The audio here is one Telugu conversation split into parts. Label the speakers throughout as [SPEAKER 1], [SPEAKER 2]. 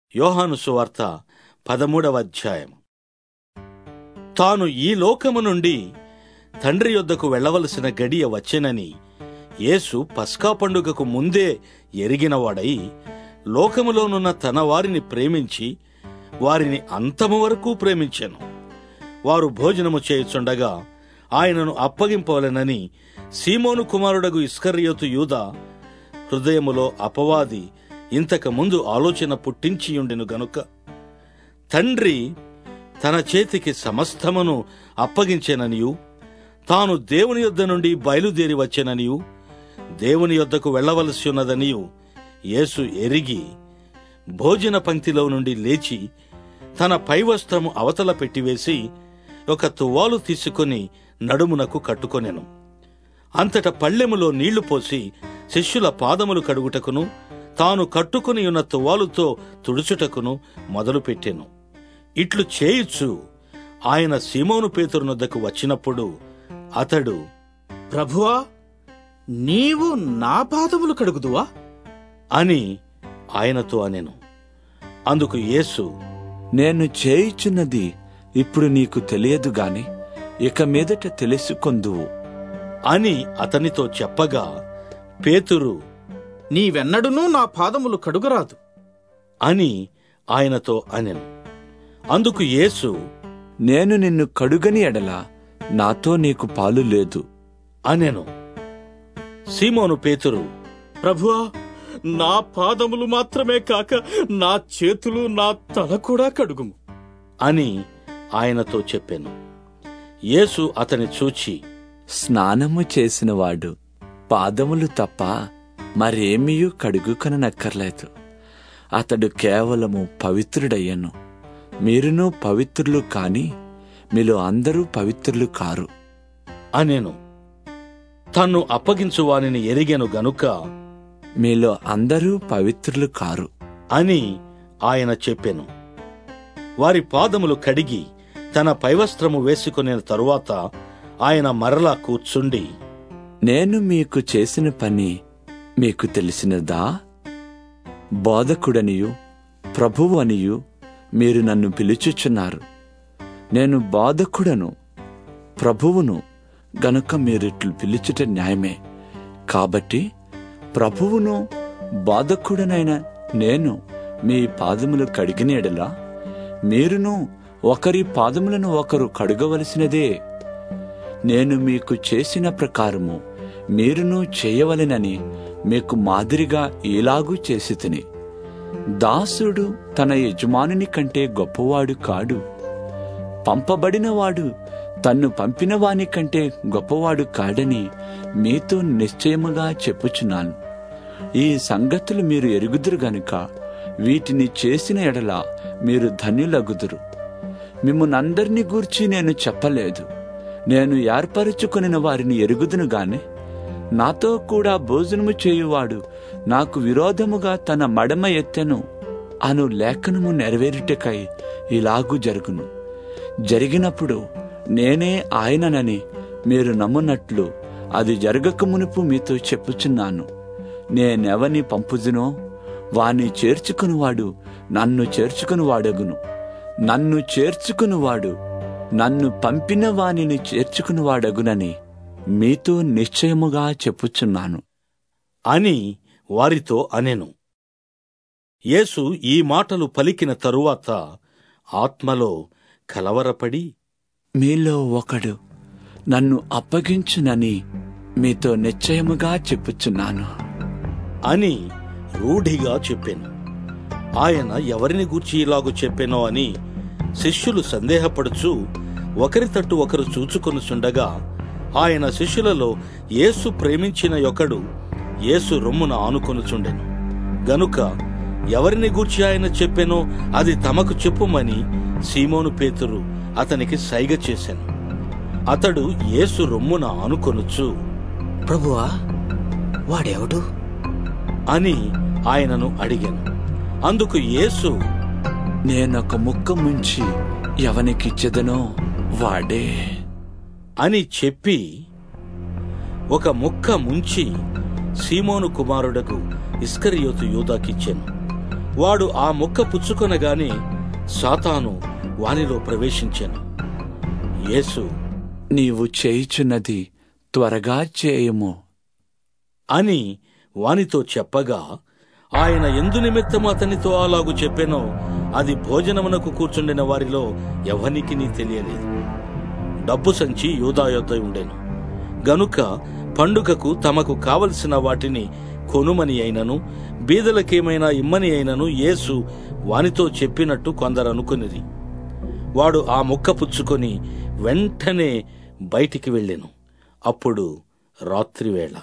[SPEAKER 1] యోహాను సువార్త పదమూడవ అధ్యాయం తాను ఈ లోకము నుండి తండ్రి యొద్దకు వెళ్ళవలసిన గడియ వచ్చెనని యేసు పస్కా పండుగకు ముందే ఎరిగినవాడై లోకములోనున్న తన వారిని ప్రేమించి వారిని అంతము వరకు ప్రేమించెను వారు భోజనము చేయుచుండగా ఆయనను అప్పగింపవలెనని సీమోను కుమారుడగు ఇస్కర్యోతు యూదా హృదయములో అపవాది ఇంతకు ముందు ఆలోచన పుట్టించియుండెను గనుక తండ్రి తన చేతికి సమస్తమును అప్పగించెననియు తాను దేవుని యొద్ద నుండి బయలుదేరి వచ్చెననియు దేవుని యొద్దకు వెళ్ళవలసి ఉన్నదనియు యేసు ఎరిగి భోజన పంక్తిలో నుండి లేచి తన పైవస్త్రము అవతల పెట్టివేసి ఒక తువ్వాలు తీసుకుని నడుమునకు కట్టుకొనెను అంతట పళ్ళెములో నీళ్లు పోసి శిష్యుల పాదములు కడుగుటకును తాను కట్టుకుని ఉన్న తువ్వాలుతో తుడుచుటకును మొదలుపెట్టెను ఇట్లు చేయుచు ఆయన సీమోను పేతురునొద్దకు వచ్చినప్పుడు అతడు
[SPEAKER 2] ప్రభువా నీవు నా పాదములు కడుగుదువా
[SPEAKER 1] అని ఆయనతో అనెను అందుకు యేసు
[SPEAKER 3] నేను చేయుచున్నది ఇప్పుడు నీకు తెలియదు గాని ఇక మీదట తెలుసుకొందువు
[SPEAKER 1] అని అతనితో చెప్పగా పేతురు
[SPEAKER 2] నీవెన్నడునూ నా పాదములు కడుగరాదు
[SPEAKER 1] అని ఆయనతో అనెను అందుకు యేసు
[SPEAKER 3] నేను నిన్ను కడుగని ఎడల నాతో నీకు పాలు లేదు
[SPEAKER 1] అనెను సీమోను పేతురు
[SPEAKER 2] ప్రభువా నా పాదములు మాత్రమే కాక నా చేతులు నా తల కూడా కడుగుము
[SPEAKER 1] అని ఆయనతో చెప్పెను యేసు అతని చూచి
[SPEAKER 3] స్నానము చేసినవాడు పాదములు తప్ప మరేమీయూ కడుగుకొననక్కర్లేదు అతడు కేవలము పవిత్రుడయ్యను మీరును పవిత్రులు కాని మీలో అందరూ పవిత్రులు కారు
[SPEAKER 1] అనెను తన్ను అప్పగించు వానిని ఎరిగెను గనుక
[SPEAKER 3] మీలో అందరూ పవిత్రులు కారు
[SPEAKER 1] అని ఆయన చెప్పెను వారి పాదములు కడిగి తన పైవస్త్రము వేసుకునే తరువాత ఆయన మరలా కూర్చుండి
[SPEAKER 3] నేను మీకు చేసిన పని మీకు తెలిసినదా బోధకుడనియు ప్రభువు అనియు మీరు నన్ను పిలుచుచున్నారు నేను బోధకుడను ప్రభువును గనుక మీరిట్లు పిలుచుట న్యాయమే కాబట్టి ప్రభువును బోధకుడనైన నేను మీ పాదములు కడిగిన ఎడలా మీరును ఒకరి పాదములను ఒకరు కడుగవలసినదే నేను మీకు చేసిన ప్రకారము మీరును చేయవలెనని మీకు మాదిరిగా ఇలాగూ చేసి తిని దాసుడు తన యజమానుని కంటే గొప్పవాడు కాడు పంపబడినవాడు తన్ను పంపిన వాని కంటే గొప్పవాడు కాడని మీతో నిశ్చయముగా చెప్పుచున్నాను ఈ సంగతులు మీరు ఎరుగుదురు గనుక వీటిని చేసిన ఎడల మీరు ధన్యులగుదురు మిమ్మల్నందరినీ గూర్చి నేను చెప్పలేదు నేను ఏర్పరచుకొనిన వారిని ఎరుగుదును గాని నాతో కూడా భోజనము చేయువాడు నాకు విరోధముగా తన మడమ ఎత్తెను అను లేఖనము నెరవేరుటకై ఇలాగు జరుగును జరిగినప్పుడు నేనే ఆయననని మీరు నమ్మునట్లు అది జరగక మునుపు మీతో చెప్పుచున్నాను నేనెవని పంపుదునో వాని చేర్చుకునివాడు నన్ను చేర్చుకునివాడగును నన్ను చేర్చుకునివాడు నన్ను పంపిన వానిని చేర్చుకునివాడగునని మీతో నిశ్చయముగా చెప్పుచున్నాను
[SPEAKER 1] అని వారితో అనెను యేసు ఈ మాటలు పలికిన తరువాత ఆత్మలో కలవరపడి
[SPEAKER 3] మీలో ఒకడు నన్ను అప్పగించునని మీతో నిశ్చయముగా చెప్పుచున్నాను
[SPEAKER 1] అని రూఢిగా చెప్పాను ఆయన ఎవరిని గూర్చి ఇలాగు చెప్పెనో అని శిష్యులు సందేహపడుచు ఒకరి తట్టు ఒకరు చూచుకొనుచుండగా ఆయన శిష్యులలో యేసు ప్రేమించిన యొకడు యేసు రొమ్మున ఆనుకొనుచుండెను గనుక ఎవరిని గూర్చి ఆయన చెప్పెనో అది తమకు చెప్పుమని సీమోను పేతురు అతనికి సైగ చేశాను అతడు యేసు రొమ్మున ఆనుకొనుచు
[SPEAKER 4] ప్రభువా వాడెవడు
[SPEAKER 1] అని ఆయనను అడిగాను అందుకు యేసు
[SPEAKER 3] నేనొక ముక్క ముంచి ఎవనికిచ్చెదనో వాడే
[SPEAKER 1] అని చెప్పి ఒక ముక్క ముంచి సీమోను కుమారుడకు ఇస్కరియోతు యూదాకిచ్చెను వాడు ఆ ముక్క పుచ్చుకొనగానే సాతాను వానిలో ప్రవేశించెను యేసు
[SPEAKER 3] నీవు చేయుచున్నది త్వరగా చేయము
[SPEAKER 1] అని వానితో చెప్పగా ఆయన ఎందు నిమిత్తము అతనితో అలాగు చెప్పెనో అది భోజనమునకు కూర్చుండిన వారిలో ఎవనికి తెలియలేదు డబ్బు సంచి యూదా యొద్ద ఉండెను గనుక పండుగకు తమకు కావలసిన వాటిని కొనుమని అయినను బీదలకేమైనా ఇమ్మని అయినను యేసు వానితో చెప్పినట్టు కొందరు అనుకునిరి వాడు ఆ ముక్క పుచ్చుకొని వెంటనే బయటికి వెళ్ళెను అప్పుడు రాత్రివేళ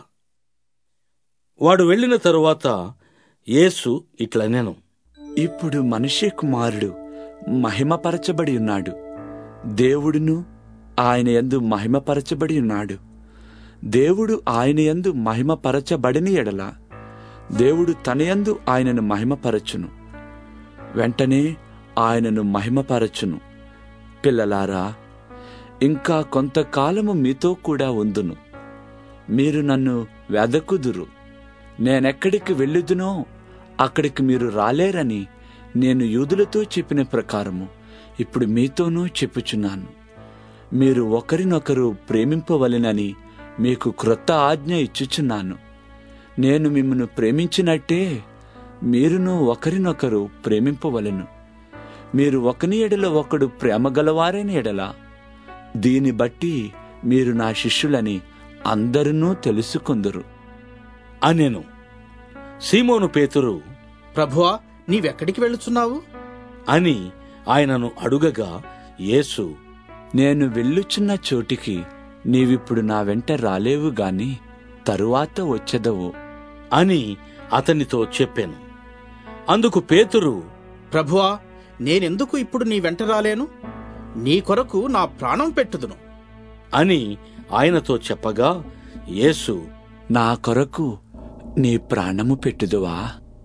[SPEAKER 1] వాడు వెళ్ళిన తరువాత యేసు ఇట్లనెను
[SPEAKER 3] ఇప్పుడు మనుష్య కుమారుడు మహిమపరచబడి ఉన్నాడు దేవుడును ఆయన యందు మహిమపరచబడి ఉన్నాడు దేవుడు ఆయన యందు మహిమపరచబడిన ఎడల దేవుడు తనయందు ఆయనను మహిమపరచును వెంటనే ఆయనను మహిమపరచును పిల్లలారా ఇంకా కొంతకాలము మీతో కూడా ఉందును మీరు నన్ను వెదకుదురు నేనెక్కడికి వెళ్ళుదునో అక్కడికి మీరు రాలేరని నేను యూదులతో చెప్పిన ప్రకారము ఇప్పుడు మీతోనూ చెప్పుచున్నాను మీరు ఒకరినొకరు ప్రేమింపవలెనని మీకు క్రొత్త ఆజ్ఞ ఇచ్చుచున్నాను నేను మిమ్మను ప్రేమించినట్టే మీరును ఒకరినొకరు ప్రేమింపవలెను మీరు ఒకని ఎడల ఒకడు ప్రేమ గలవారైన ఎడల దీని బట్టి మీరు నా శిష్యులని అందరినూ తెలుసుకుందరు
[SPEAKER 1] అనెను సీమోను పేతురు
[SPEAKER 2] ప్రభువా నీవెక్కడికి వెళ్ళుచున్నావు
[SPEAKER 1] అని ఆయనను అడుగగా యేసు
[SPEAKER 3] నేను వెళ్ళుచున్న చోటికి నీవిప్పుడు నా వెంట రాలేవు గాని తరువాత వచ్చెదవు
[SPEAKER 1] అని అతనితో చెప్పాను అందుకు పేతురు
[SPEAKER 2] ప్రభువా నేనెందుకు ఇప్పుడు నీ వెంట రాలేను నీ కొరకు నా ప్రాణం పెట్టుదును
[SPEAKER 1] అని ఆయనతో చెప్పగా యేసు
[SPEAKER 3] నా కొరకు నీ ప్రాణము పెట్టుదువా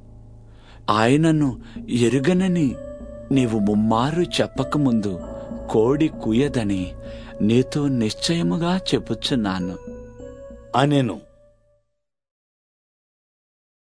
[SPEAKER 3] ఆయనను ఎరుగనని నీవు ముమ్మారు చెప్పకముందు కోడి కుయదని నీతో నిశ్చయముగా చెప్పుచున్నాను
[SPEAKER 1] అనెను